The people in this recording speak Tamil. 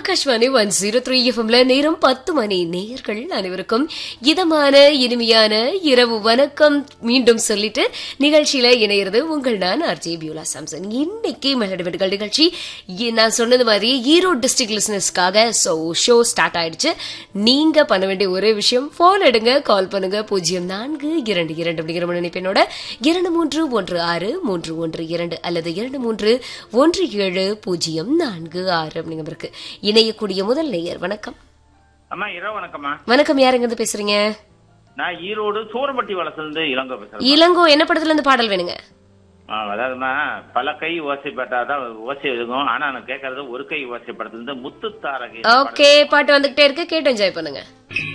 ஆகாஷ்வாணி ஒன் ஜீரோ த்ரீ எஃப்எம்ல நேரம் பத்து மணி நேயர்கள் அனைவருக்கும் இதமான இனிமையான இரவு வணக்கம் மீண்டும் சொல்லிட்டு நிகழ்ச்சியில இணையிறது உங்கள் நான் ஆர்ஜே பியூலா சாம்சன் இன்னைக்கு மெலடிவெட்டுகள் நிகழ்ச்சி இ- நான் சொன்னது மாதிரி ஈரோடு டிஸ்ட்ரிக்ட் லிசனர்ஸ்க்காக ஸோ ஷோ ஸ்டார்ட் ஆயிடுச்சு நீங்க பண்ண வேண்டிய ஒரே விஷயம் போன் எடுங்க கால் பண்ணுங்க பூஜ்ஜியம் நான்கு இரண்டு இரண்டு அப்படிங்கிற முன்னிப்பெண்ணோட இரண்டு மூன்று ஒன்று ஆறு மூன்று ஒன்று இரண்டு அல்லது இரண்டு மூன்று ஒன்று ஏழு பூஜ்ஜியம் நான்கு ஆறு அப்படிங்கிற இருக்கு இணையக்கூடிய முதல் நேயர் வணக்கம் அம்மா இரவு வணக்கம்மா வணக்கம் யாருங்க இருந்து பேசுறீங்க நான் ஈரோடு சூரம்பட்டி வளசுலேருந்து இளங்கோ பேசுறேன் இளங்கோ என்ன படத்துல இருந்து பாடல் வேணுங்க ஆ, அதாவதுமா பல கை ஓசைப்பட்டாதான் ஓசை எழுதும் ஆனா நான் கேட்கறது ஒரு கை ஓசைப்படத்துல இருந்து முத்து தாரகை ஓகே பாட்டு வந்துகிட்டே இருக்கு கேட்டு என்ஜாய் பண்ணுங்க